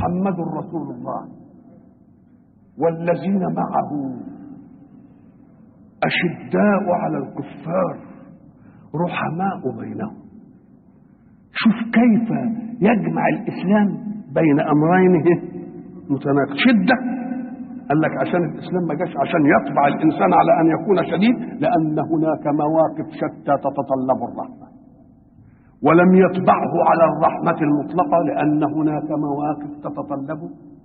محمد رسول الله والذين معه أشداء على الكفار رحماء بينهم شوف كيف يجمع الإسلام بين أمرين متناقض شدة قال لك عشان الإسلام ما جاش عشان يطبع الإنسان على أن يكون شديد لأن هناك مواقف شتى تتطلب الرحمة ولم يطبعه على الرحمة المطلقة لأن هناك مواقف تتطلب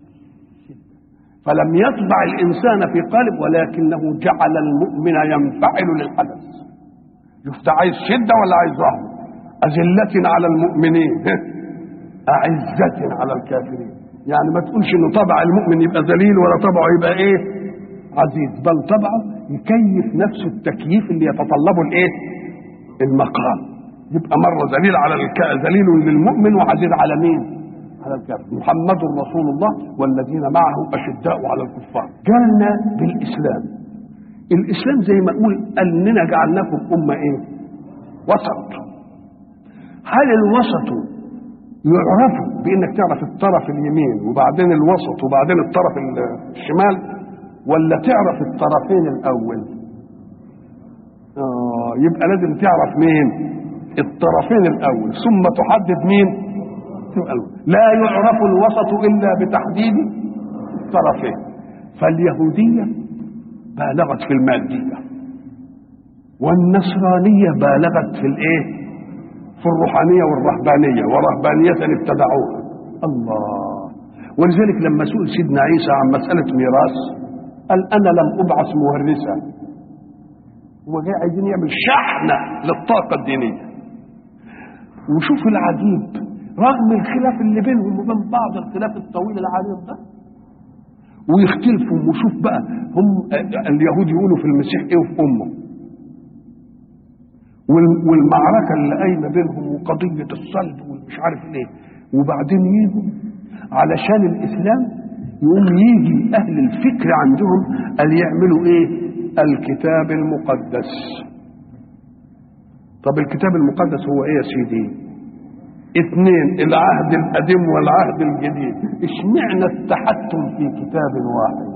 فلم يطبع الإنسان في قالب ولكنه جعل المؤمن ينفعل للحدث شفت عايز شدة ولا عايز رحمة أذلة على المؤمنين أعزة على الكافرين يعني ما تقولش إنه طبع المؤمن يبقى ذليل ولا طبعه يبقى إيه عزيز بل طبعه يكيف نفسه التكييف اللي يتطلبه الإيه المقام يبقى مرة ذليل على الك... ذليل للمؤمن وعزيز على مين على الكافر محمد رسول الله والذين معه أشداء على الكفار جالنا بالإسلام الإسلام زي ما أقول أننا جعلناكم أمة إيه وسط هل الوسط يعرف بانك تعرف الطرف اليمين وبعدين الوسط وبعدين الطرف الشمال ولا تعرف الطرفين الاول آه يبقى لازم تعرف مين الطرفين الاول ثم تحدد مين الأول. لا يعرف الوسط الا بتحديد الطرفين فاليهوديه بالغت في الماديه والنصرانيه بالغت في الايه في الروحانيه والرهبانيه ورهبانيه ابتدعوها الله ولذلك لما سئل سيدنا عيسى عن مساله ميراث قال انا لم ابعث مورثا هو جاي عايزين يعمل شحنه للطاقه الدينيه وشوف العجيب رغم الخلاف اللي بينهم وبين بعض الخلاف الطويل العريض ده ويختلفوا وشوف بقى هم اليهود يقولوا في المسيح ايه وفي امه والمعركه اللي قايمه بينهم وقضيه الصلب والمش عارف ايه وبعدين يجوا علشان الاسلام يقوم يجي اهل الفكر عندهم قال يعملوا ايه الكتاب المقدس طب الكتاب المقدس هو ايه يا سيدي اثنين العهد القديم والعهد الجديد اشمعنى التحتم في كتاب واحد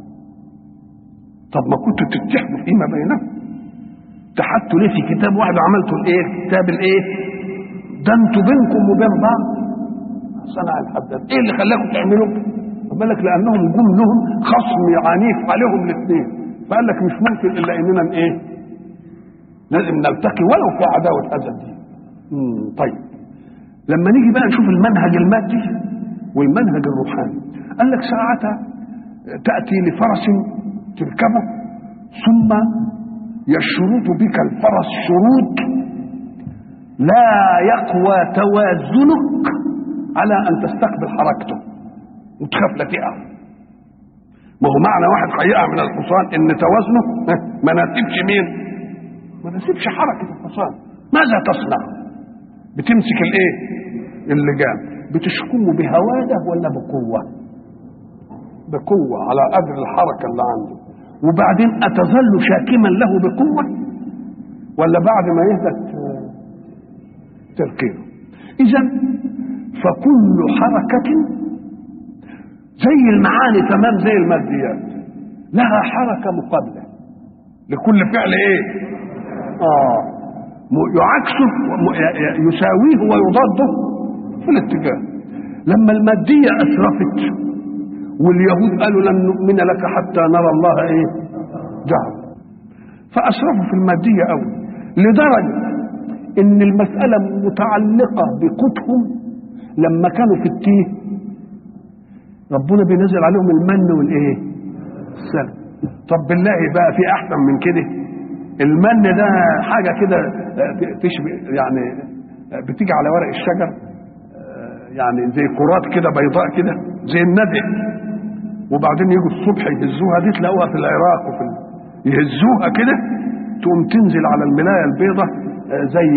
طب ما كنتوا تتحدوا فيما بينكم اتحدتوا ليه في كتاب واحد وعملتوا الايه كتاب الايه ده انتوا بينكم وبين بعض صنع الحداد ايه اللي خلاكم تعملوا بالك لانهم جم لهم خصم عنيف عليهم الاثنين فقال لك مش ممكن الا اننا ايه لازم نلتقي ولو في عداوه هذا الدين طيب لما نيجي بقى نشوف المنهج المادي والمنهج الروحاني قال لك ساعتها تاتي لفرس تركبه ثم يشرط بك الفرس شروط لا يقوى توازنك على ان تستقبل حركته وتخاف لا تقع ما هو معنى واحد هيقع من الحصان ان توازنه ما ناسبش مين ما ناسبش حركه الحصان ماذا تصنع بتمسك الايه اللجام بتشكمه بهواده ولا بقوه بقوه على قدر الحركه اللي عنده وبعدين أتظل شاكما له بقوة ولا بعد ما يهدى تركينه إذا فكل حركة زي المعاني تمام زي الماديات لها حركة مقابلة لكل فعل إيه؟ آه يعكسه يساويه ويضاده في الاتجاه لما المادية أسرفت واليهود قالوا لن نؤمن لك حتى نرى الله ايه جهر فاسرفوا في الماديه قوي لدرجه ان المساله متعلقه بقوتهم لما كانوا في التيه ربنا بينزل عليهم المن والايه السلام طب بالله بقى في احسن من كده المن ده حاجه كده تشبه يعني بتيجي على ورق الشجر يعني زي كرات كده بيضاء كده زي الندى وبعدين يجوا الصبح يهزوها دي تلاقوها في العراق وفي ال... يهزوها كده تقوم تنزل على الملايه البيضة زي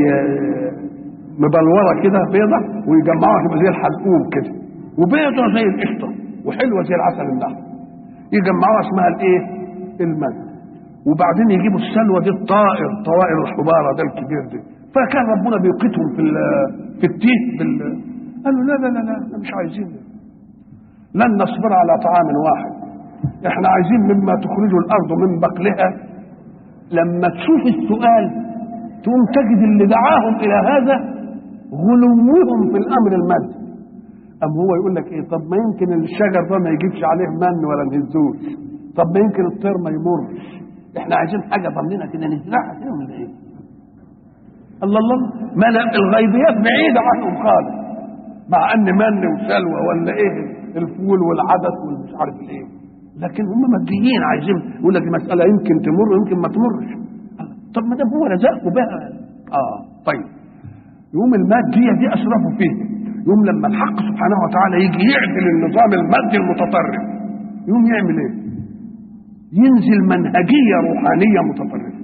مبلوره كده بيضة ويجمعوها تبقى زي الحلقوم كده وبيضة زي القشطه وحلوه زي العسل النحل يجمعوها اسمها الايه؟ المن وبعدين يجيبوا السلوى دي الطائر طوائر الحباره ده الكبير ده فكان ربنا بيوقتهم في في التيه بال قالوا لا لا لا لا مش عايزين لن نصبر على طعام واحد احنا عايزين مما تخرج الارض من بقلها لما تشوف السؤال تقوم تجد اللي دعاهم الى هذا غلوهم في الامر المادي أم هو يقول لك ايه طب ما يمكن الشجر ده ما يجيبش عليه من ولا نهزوش طب ما يمكن الطير ما يمرش احنا عايزين حاجه ضمننا كده نزرعها كده ولا ايه الله الله ما لا- الغيبيات بعيده عنهم خالص مع ان من وسلوى ولا ايه الفول والعدس والمش عارف الايه لكن هم ماديين عايزين يقول لك المساله يمكن تمر ويمكن ما تمرش طب ما دام هو رزقكم بقى اه طيب يوم الماديه دي اشرفوا فيه يوم لما الحق سبحانه وتعالى يجي يعدل النظام المادي المتطرف يوم يعمل ايه ينزل منهجيه روحانيه متطرفه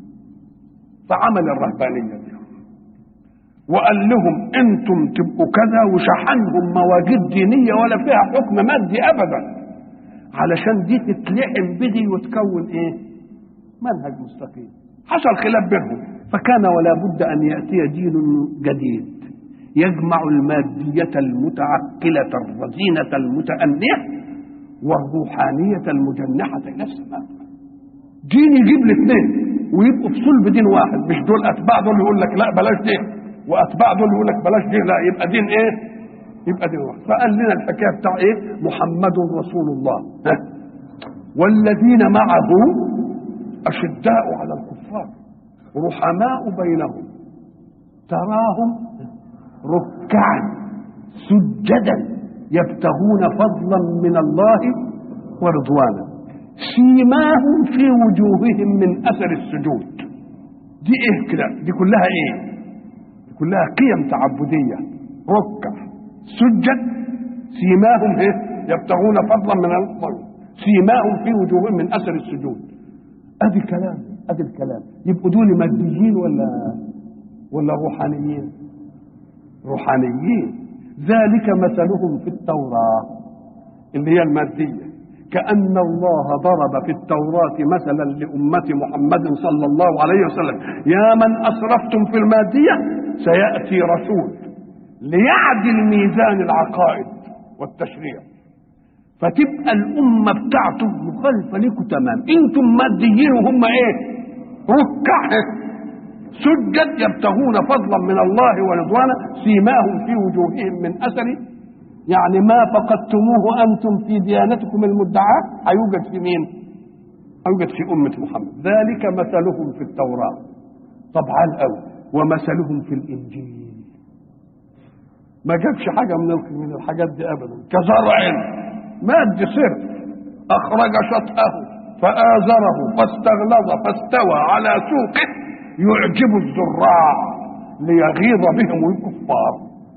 فعمل الرهبانيه دي وقال لهم انتم تبقوا كذا وشحنهم مواجيد دينيه ولا فيها حكم مادي ابدا علشان دي تتلحم بدي وتكون ايه منهج مستقيم حصل خلاف بينهم فكان ولا بد ان ياتي دين جديد يجمع الماديه المتعقله الرزينه المتانيه والروحانيه المجنحه الى السماء دين يجيب الاثنين ويبقوا في صلب دين واحد مش دول اتباع دول يقول لك لا بلاش دين واتباع دول يقول لك بلاش دين لا يبقى دين ايه؟ يبقى دين واحد فقال لنا الحكايه بتاع ايه؟ محمد رسول الله ها؟ والذين معه اشداء على الكفار رحماء بينهم تراهم ركعا سجدا يبتغون فضلا من الله ورضوانا سيماهم في وجوههم من اثر السجود دي ايه كده دي كلها ايه دي كلها قيم تعبديه ركع سجد سيماهم ايه يبتغون فضلا من الله سيماهم في وجوههم من اثر السجود ادي كلام ادي الكلام يبقوا دول ماديين ولا ولا روحانيين روحانيين ذلك مثلهم في التوراه اللي هي الماديه كأن الله ضرب في التوراة مثلا لأمة محمد صلى الله عليه وسلم يا من أسرفتم في المادية سيأتي رسول ليعدل ميزان العقائد والتشريع فتبقى الأمة بتاعته مخالفة لكم تمام أنتم ماديين وهم إيه ركع سجد يبتغون فضلا من الله ورضوانا سيماهم في وجوههم من أثر يعني ما فقدتموه انتم في ديانتكم المدعاه هيوجد في مين؟ هيوجد في امه محمد ذلك مثلهم في التوراه طبعا قوي ومثلهم في الانجيل ما جابش حاجه من من الحاجات دي ابدا كزرع ماد صرف اخرج شطاه فآزره فاستغلظ فاستوى على سوقه يعجب الزراع ليغيظ بهم الكفار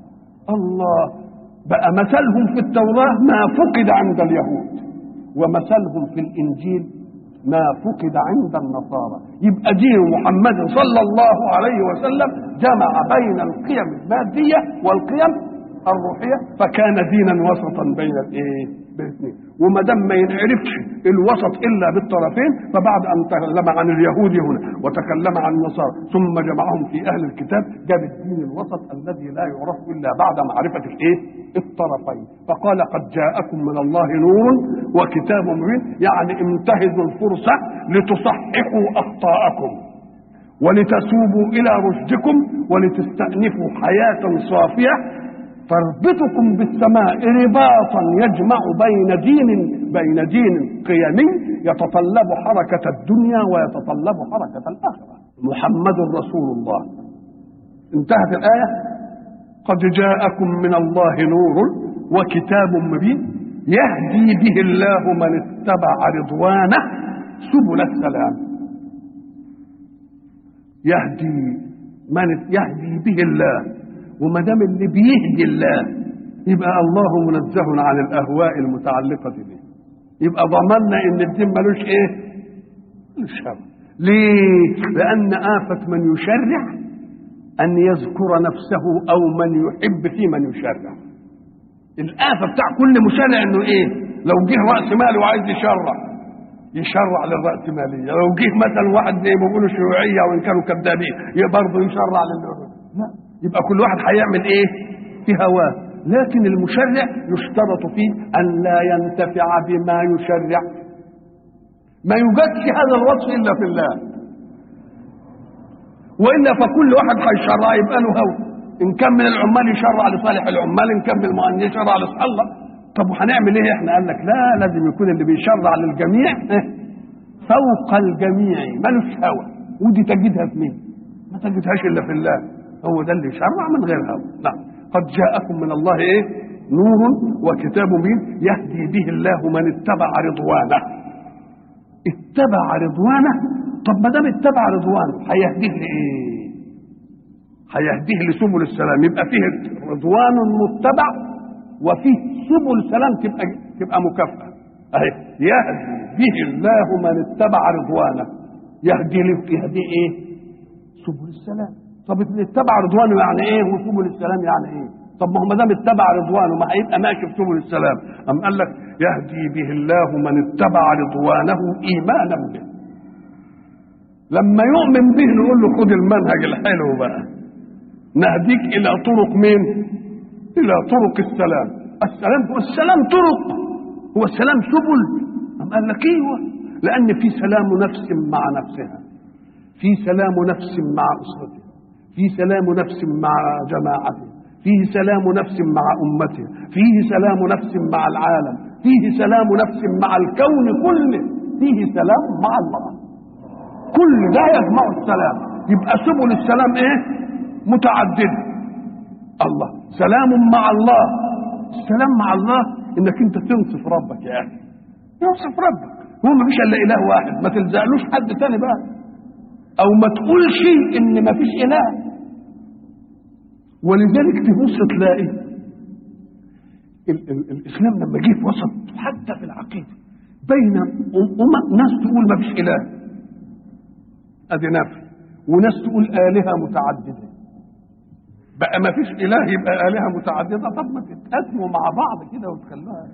الله بقى مثلهم في التوراة ما فقد عند اليهود ومثلهم في الإنجيل ما فقد عند النصارى يبقى دين محمد صلى الله عليه وسلم جمع بين القيم المادية والقيم الروحية فكان دينا وسطا بين الايه؟ بالاثنين وما دام ما ينعرفش الوسط الا بالطرفين فبعد ان تكلم عن اليهود هنا وتكلم عن النصارى ثم جمعهم في اهل الكتاب جاب الدين الوسط الذي لا يعرف الا بعد معرفه الايه؟ الطرفين فقال قد جاءكم من الله نور وكتاب مبين يعني انتهزوا الفرصه لتصححوا اخطاءكم ولتتوبوا الى رشدكم ولتستانفوا حياه صافيه تربطكم بالسماء رباطا يجمع بين دين بين دين قيمي يتطلب حركة الدنيا ويتطلب حركة الآخرة محمد رسول الله انتهت الآية قد جاءكم من الله نور وكتاب مبين يهدي به الله من اتبع رضوانه سبل السلام يهدي من يهدي به الله وما دام اللي بيهدي الله يبقى الله منزه عن الاهواء المتعلقه به يبقى ضمننا ان الدين ملوش ايه ملوش هم ليه لان افه من يشرع ان يذكر نفسه او من يحب في من يشرع الافه بتاع كل مشرع انه ايه لو جه راس مالي وعايز يشرع يشرع للرأسمالية لو جه مثلا واحد زي ما بيقولوا شيوعية وإن كانوا كذابين برضه يشرع لل لا يبقى كل واحد هيعمل ايه في هواه لكن المشرع يشترط فيه أن لا ينتفع بما يشرع ما يوجدش هذا الوصف إلا في الله وإلا فكل واحد هيشرع يبقى له هوى إن كان من العمال يشرع لصالح العمال إن كان من المؤمنين يشرع لصالح الله طب وهنعمل إيه إحنا قال لك لا لازم يكون اللي بيشرع للجميع فوق الجميع ملوش هوى ودي تجدها في مين؟ ما تجدهاش إلا في الله هو ده اللي يشرع من غير هوى نعم قد جاءكم من الله ايه نور وكتاب مبين يهدي به الله من اتبع رضوانه اتبع رضوانه طب ما دام اتبع رضوانه هيهديه لايه هيهديه لسبل السلام يبقى فيه رضوان متبع وفيه سبل سلام تبقى تبقى مكافاه اهي يهدي به الله من اتبع رضوانه يهدي له يهدي ايه سبل السلام طب اللي اتبع رضوانه يعني ايه وسبل السلام يعني ايه طب ما هو ما دام اتبع رضوانه ما هيبقى ماشي في سبل السلام ام قال لك يهدي به الله من اتبع رضوانه ايمانا به لما يؤمن به نقول له خد المنهج الحلو بقى نهديك الى طرق مين الى طرق السلام السلام هو السلام طرق هو السلام سبل ام قال لك ايوه لان في سلام نفس مع نفسها في سلام نفس مع اسرته في سلام نفس مع جماعته فيه سلام نفس مع امته فيه سلام نفس مع العالم فيه سلام نفس مع الكون كله فيه سلام مع الله كل ده يجمع السلام يبقى سبل السلام ايه متعدده الله سلام مع الله السلام مع الله انك انت تنصف ربك يا اخي تنصف ربك هو ما فيش الا اله واحد ما تلزقلوش حد تاني بقى او ما تقولش ان ما فيش اله ولذلك تبص تلاقي ال- ال- الاسلام لما جه في وسط حتى في العقيده بين أمم ناس تقول ما فيش اله ادي نفي وناس تقول الهه متعدده بقى ما فيش اله يبقى الهه متعدده طب ما تتقاسموا مع بعض كده وتخلوها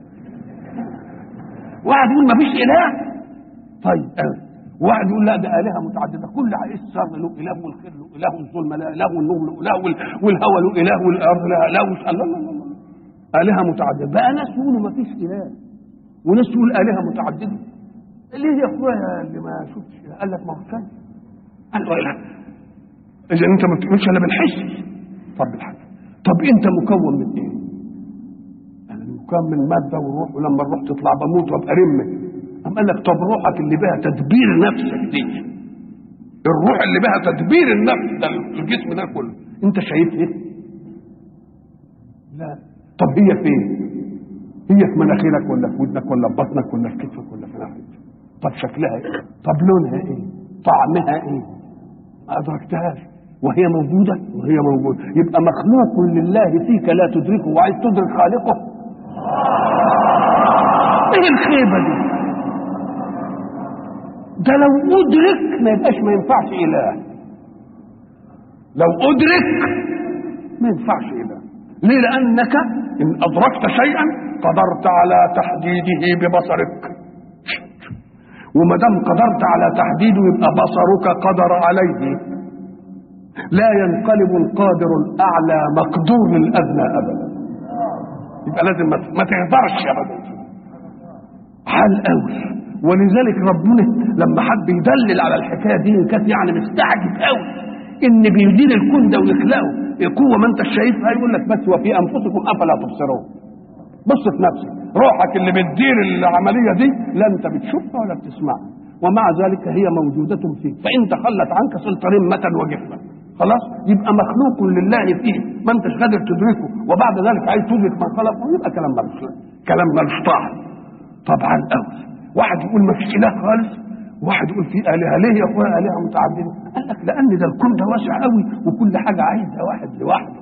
واحد يقول ما فيش اله طيب أه. واحد يقول لا ده الهه متعدده كل الشر له اله والخير له اله والظلم له اله والنور له اله وال- والهوى له اله والارض لها اله وش- لا لا لا لا الهه متعدده بقى ناس يقولوا ما فيش اله وناس تقول الهه متعدده ليه يا اخويا اللي ما شفتش إله؟ قال لك ما هو كان قال له لا اذا انت ما بتقولش الا بالحس طب بالحس طب انت مكون من ايه؟ انا مكون من ماده وروح ولما الروح تطلع بموت وابقى رمك قام قال لك طب روحك اللي بها تدبير نفسك دي الروح اللي بها تدبير النفس ده الجسم ده كله انت شايف ايه؟ لا طب هي فين؟ هي في مناخيرك ولا في ودنك ولا في بطنك ولا في كتفك ولا في ناحيتك طب شكلها ايه؟ طب لونها ايه؟ طعمها ايه؟ ما ادركتهاش وهي موجوده وهي موجوده يبقى مخلوق لله فيك لا تدركه وعايز تدرك خالقه ايه الخيبه دي؟ ده لو ادرك ما يبقاش ما ينفعش اله لو ادرك ما ينفعش اله ليه لانك ان ادركت شيئا قدرت على تحديده ببصرك وما دام قدرت على تحديده يبقى بصرك قدر عليه لا ينقلب القادر الاعلى مقدور للادنى ابدا يبقى لازم ما ما تقدرش ابدا حال قوي ولذلك ربنا لما حب يدلل على الحكايه دي كانت يعني مستعجب قوي ان بيدير الكون ده ويخلقه قوه ما انت شايفها يقول لك بس وفي انفسكم افلا تبصرون بص في نفسك روحك اللي بتدير العمليه دي لا انت بتشوفها ولا بتسمعها ومع ذلك هي موجودة فيك فإن تخلت عنك صرت رمة وجفة خلاص يبقى مخلوق لله فيه ما انتش قادر تدركه وبعد ذلك عايز تدرك من خلقه يبقى كلام ملوش كلام ملوش طعم طبعا قوي واحد يقول ما فيش اله خالص واحد يقول في الهه ليه يا اخويا الهه متعدده قال لك لان ده الكون ده واسع قوي وكل حاجه عايزه واحد لوحده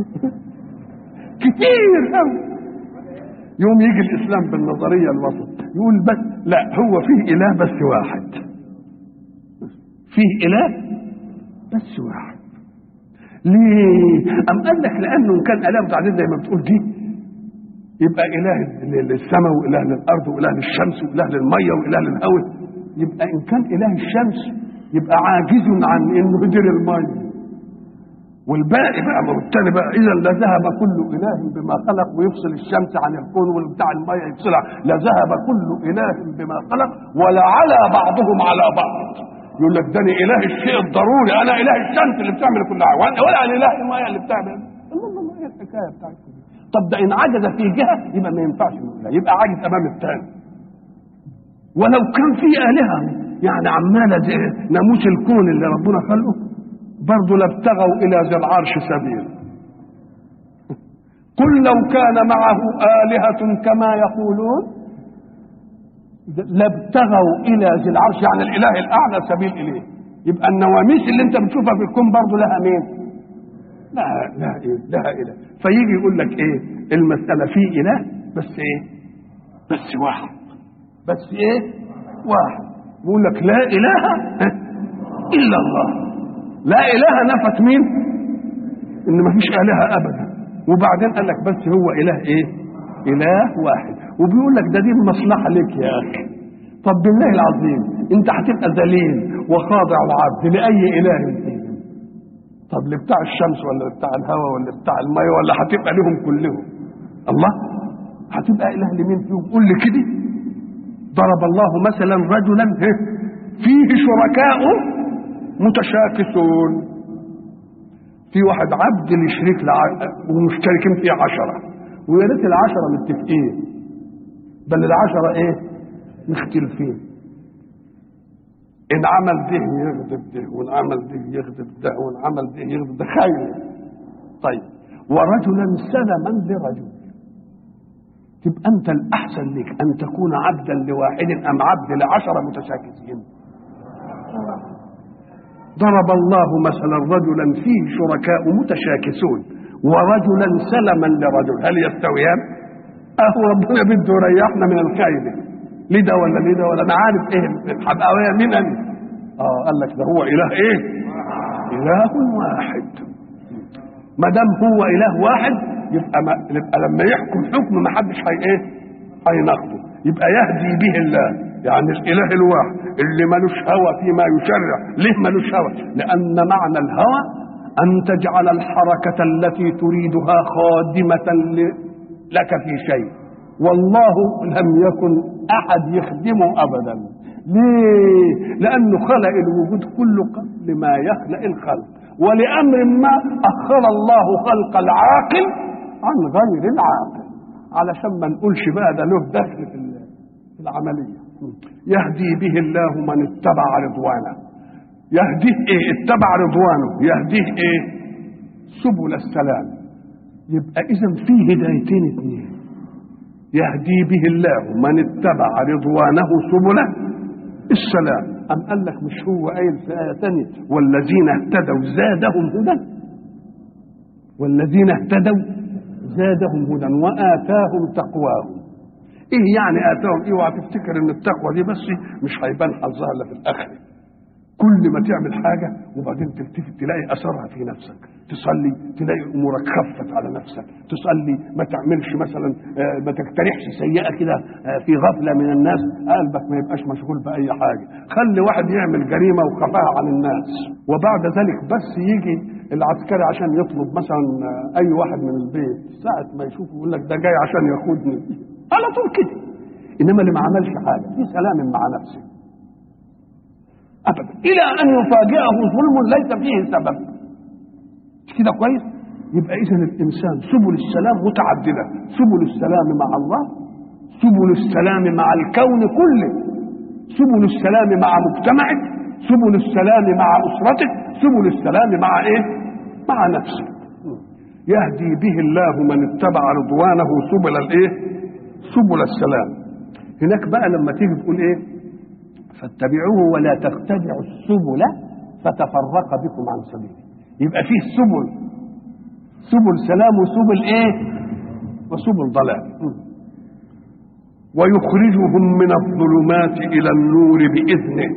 كتير قوي يوم يجي الاسلام بالنظريه الوسط يقول بس لا هو فيه اله بس واحد فيه اله بس واحد ليه؟ أم قال لك لأنه إن كان إله متعدد زي ما بتقول دي يبقى إله للسماء وإله للأرض وإله للشمس وإله للمية وإله للهواء يبقى إن كان إله الشمس يبقى عاجز عن إنه يدير المية والباقي بقى ما هو التاني بقى اذا لذهب كل اله بما خلق ويفصل الشمس عن الكون والبتاع الميه يفصلها لذهب كل اله بما خلق ولعلى بعضهم على بعض يقول لك ده أنا اله الشيء الضروري انا اله الشمس اللي بتعمل كل حاجه وأنا- ولا اله الميه اللي بتعمل الله الله ايه الحكايه بتاعتكم دي؟ طب ده ان عجز في جهه يبقى ما ينفعش نقولها يبقى عاجز امام الثاني ولو كان في الهه يعني عماله دي ناموس الكون اللي ربنا خلقه برضه لابتغوا الى ذي العرش سبيل قل لو كان معه آلهة كما يقولون لابتغوا إلى ذي العرش يعني الإله الأعلى سبيل إليه يبقى النواميس اللي أنت بتشوفها في الكون برضه لها مين؟ لا لا إيه لها إله فيجي يقول لك إيه المسألة في إله بس إيه؟ بس واحد بس إيه؟ واحد يقول لك لا إله إلا الله لا إله نفت مين؟ إن ما فيش آلهة أبدا وبعدين قال لك بس هو إله إيه؟ إله واحد وبيقول لك ده دي المصلحة لك يا أخي طب بالله العظيم أنت هتبقى ذليل وخاضع وعبد لأي إله فيهم طب لبتاع الشمس ولا بتاع الهواء ولا بتاع المية ولا هتبقى لهم كلهم الله هتبقى إله لمين فيهم قول لي كده ضرب الله مثلا رجلا فيه شركاء متشاكسون في واحد عبد لشريك لع... ومشتركين فيه عشرة ويا ريت العشرة متفقين بل العشرة ايه مختلفين ان عمل ده يغضب ده وان عمل ده يغضب ده وان عمل ده يغضب ده خير طيب ورجلا سلما لرجل تبقى انت الاحسن لك ان تكون عبدا لواحد ام عبد لعشرة متشاكسين ضرب الله مثلا رجلا فيه شركاء متشاكسون ورجلا سلما لرجل هل يستويان؟ اهو ربنا بده يريحنا من الخيل لده ولا لده ولا انا عارف ايه هبقى مين انا؟ اه قال لك ده هو اله ايه؟ اله واحد ما دام هو اله واحد يبقى, ما يبقى لما يحكم حكم ما حدش هي ايه؟ هيناقضه يبقى يهدي به الله يعني الاله الواحد اللي ملوش هوى فيما يشرع ليه ملوش هوى لان معنى الهوى ان تجعل الحركه التي تريدها خادمه لك في شيء والله لم يكن احد يخدمه ابدا ليه لانه خلق الوجود كله قبل ما يخلق الخلق ولامر ما اخر الله خلق العاقل عن غير العاقل علشان ما نقولش بقى ده له دخل في العمليه يهدي به الله من اتبع رضوانه يهديه ايه اتبع رضوانه يهديه ايه سبل السلام يبقى اذا في هدايتين اثنين يهدي به الله من اتبع رضوانه سبل السلام أم قال لك مش هو قايل في آية ثانية والذين اهتدوا زادهم هدى والذين اهتدوا زادهم هدى وآتاهم تقواهم ايه يعني اتاهم ايه اوعى تفتكر ان التقوى دي بس مش هيبان حظها الا في الاخره كل ما تعمل حاجة وبعدين تلتفت تلاقي أثرها في نفسك تصلي تلاقي أمورك خفت على نفسك تصلي ما تعملش مثلا ما تقترحش سيئة كده في غفلة من الناس قلبك ما يبقاش مشغول بأي حاجة خلي واحد يعمل جريمة وخفاها عن الناس وبعد ذلك بس يجي العسكري عشان يطلب مثلا أي واحد من البيت ساعة ما يشوفه يقول لك ده جاي عشان ياخدني على طول كده إنما اللي ما عملش حاجة في سلام مع نفسه ابدا الى ان يفاجئه ظلم ليس فيه سبب مش كده كويس يبقى اذا الانسان سبل السلام متعدده سبل السلام مع الله سبل السلام مع الكون كله سبل السلام مع مجتمعك سبل السلام مع اسرتك سبل السلام مع ايه مع نفسك يهدي به الله من اتبع رضوانه سبل الايه سبل السلام هناك بقى لما تيجي تقول ايه فاتبعوه ولا تتبعوا السبل فتفرق بكم عن سبيله يبقى فيه سبل سبل سلام وسبل ايه وسبل ضلال ويخرجهم من الظلمات الى النور باذنه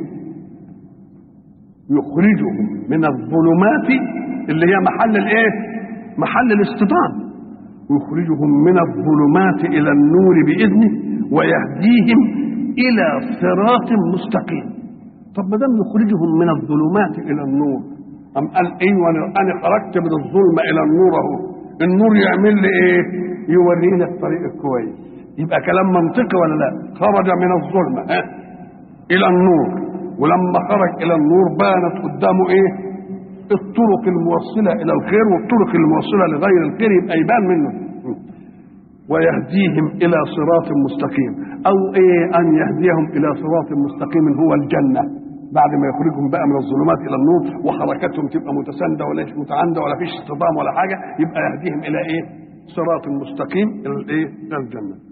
يخرجهم من الظلمات اللي هي محل الايه محل الاصطدام يخرجهم من الظلمات الى النور باذنه ويهديهم الى صراط مستقيم طب ما دام يخرجهم من الظلمات الى النور أم قال ايه وانا انا خرجت من الظلمه الى النور اهو النور يعمل لي ايه يورينا الطريق الكويس يبقى كلام منطقي ولا لا خرج من الظلمه ها الى النور ولما خرج الى النور بانت قدامه ايه الطرق الموصله الى الخير والطرق الموصله لغير الخير يبقى يبان منه ويهديهم الى صراط مستقيم او ايه ان يهديهم الى صراط مستقيم هو الجنه بعد ما يخرجهم بقى من الظلمات الى النور وحركتهم تبقى متسانده ولا مش متعانده ولا فيش اصطدام ولا حاجه يبقى يهديهم الى ايه؟ صراط مستقيم الى الايه؟ الى الجنه.